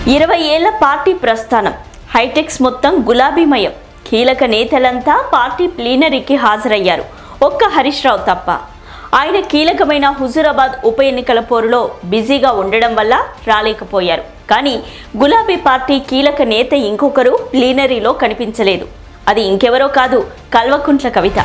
ఇరవై ఏళ్ల పార్టీ ప్రస్థానం హైటెక్స్ మొత్తం గులాబీమయం కీలక నేతలంతా పార్టీ ప్లీనరీకి హాజరయ్యారు ఒక్క హరీష్ రావు తప్ప ఆయన కీలకమైన హుజూరాబాద్ ఉప ఎన్నికల పోరులో బిజీగా ఉండడం వల్ల రాలేకపోయారు కానీ గులాబీ పార్టీ కీలక నేత ఇంకొకరు ప్లీనరీలో కనిపించలేదు అది ఇంకెవరో కాదు కల్వకుంట్ల కవిత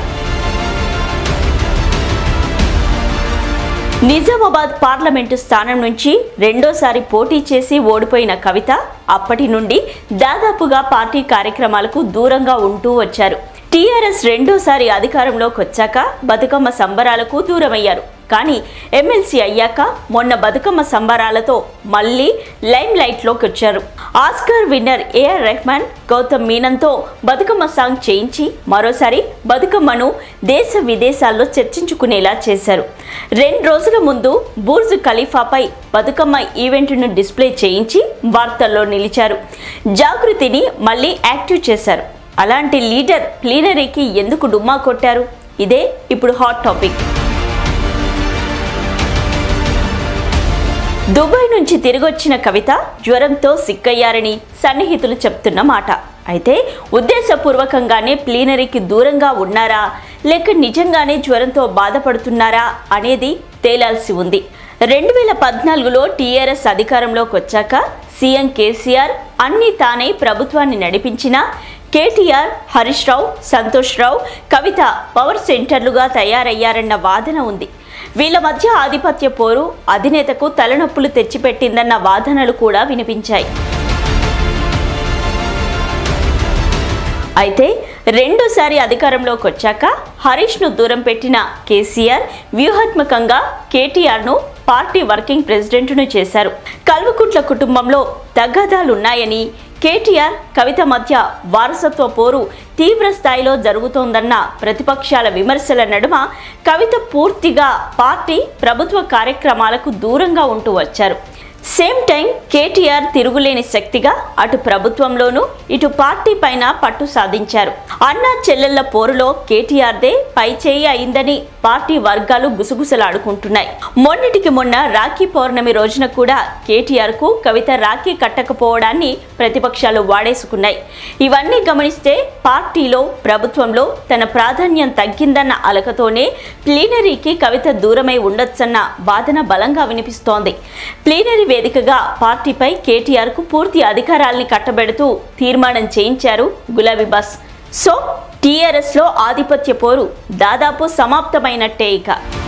నిజామాబాద్ పార్లమెంటు స్థానం నుంచి రెండోసారి పోటీ చేసి ఓడిపోయిన కవిత అప్పటి నుండి దాదాపుగా పార్టీ కార్యక్రమాలకు దూరంగా ఉంటూ వచ్చారు టీఆర్ఎస్ రెండోసారి అధికారంలోకి వచ్చాక బతుకమ్మ సంబరాలకు దూరమయ్యారు కానీ ఎమ్మెల్సీ అయ్యాక మొన్న బతుకమ్మ సంబరాలతో మళ్ళీ లైమ్ లైట్లోకి వచ్చారు Oscar winner AR Rahman Gautham మీనన్తో బతుకమ్మ సాంగ్ చేయించి మరోసారి బతుకమ్మను దేశ విదేశాల్లో చర్చించుకునేలా చేశారు రెండు రోజుల ముందు బూర్జ్ ఖలీఫాపై బతుకమ్మ ఈవెంట్ను డిస్ప్లే చేయించి వార్తల్లో నిలిచారు జాగృతిని మళ్ళీ యాక్టివ్ చేశారు అలాంటి లీడర్ ప్లీనరీకి ఎందుకు డుమ్మా కొట్టారు ఇదే ఇప్పుడు హాట్ టాపిక్ దుబాయ్ నుంచి తిరిగొచ్చిన కవిత జ్వరంతో సిక్కయ్యారని సన్నిహితులు చెప్తున్న మాట అయితే ఉద్దేశపూర్వకంగానే ప్లీనరీకి దూరంగా ఉన్నారా లేక నిజంగానే జ్వరంతో బాధపడుతున్నారా అనేది తేలాల్సి ఉంది రెండు వేల పద్నాలుగులో టీఆర్ఎస్ అధికారంలోకి వచ్చాక సీఎం కేసీఆర్ అన్ని తానే ప్రభుత్వాన్ని నడిపించిన కేటీఆర్ హరీష్ రావు సంతోష్ రావు కవిత పవర్ సెంటర్లుగా తయారయ్యారన్న వాదన ఉంది వీళ్ళ మధ్య ఆధిపత్య పోరు అధినేతకు తలనొప్పులు తెచ్చిపెట్టిందన్న వాదనలు కూడా వినిపించాయి అయితే రెండోసారి అధికారంలోకి వచ్చాక హరీష్ను దూరం పెట్టిన కేసీఆర్ వ్యూహాత్మకంగా కేటీఆర్ను పార్టీ వర్కింగ్ ప్రెసిడెంట్ను చేశారు కల్వకుట్ల కుటుంబంలో తగాదాలున్నాయని కేటీఆర్ కవిత మధ్య వారసత్వ పోరు తీవ్ర స్థాయిలో జరుగుతోందన్న ప్రతిపక్షాల విమర్శల నడుమ కవిత పూర్తిగా పార్టీ ప్రభుత్వ కార్యక్రమాలకు దూరంగా ఉంటూ వచ్చారు సేమ్ టైం కేటీఆర్ తిరుగులేని శక్తిగా అటు ప్రభుత్వంలోనూ ఇటు పార్టీ పైన పట్టు సాధించారు అన్న చెల్లెళ్ల పోరులో కేటీఆర్దే పై చేయి అయిందని పార్టీ వర్గాలు గుసగుసలాడుకుంటున్నాయి మొన్నటికి మొన్న రాఖీ పౌర్ణమి రోజున కూడా కేటీఆర్ కు కవిత రాఖీ కట్టకపోవడాన్ని ప్రతిపక్షాలు వాడేసుకున్నాయి ఇవన్నీ గమనిస్తే పార్టీలో ప్రభుత్వంలో తన ప్రాధాన్యం తగ్గిందన్న అలకతోనే ప్లీనరీకి కవిత దూరమై ఉండొచ్చన్న వాదన బలంగా వినిపిస్తోంది ప్లీనరీ వేదికగా పార్టీపై కేటీఆర్ కు పూర్తి అధికారాల్ని కట్టబెడుతూ తీర్మానం చేయించారు గులాబీ బస్ సో టీఆర్ఎస్ లో ఆధిపత్య పోరు దాదాపు సమాప్తమైనట్టే ఇక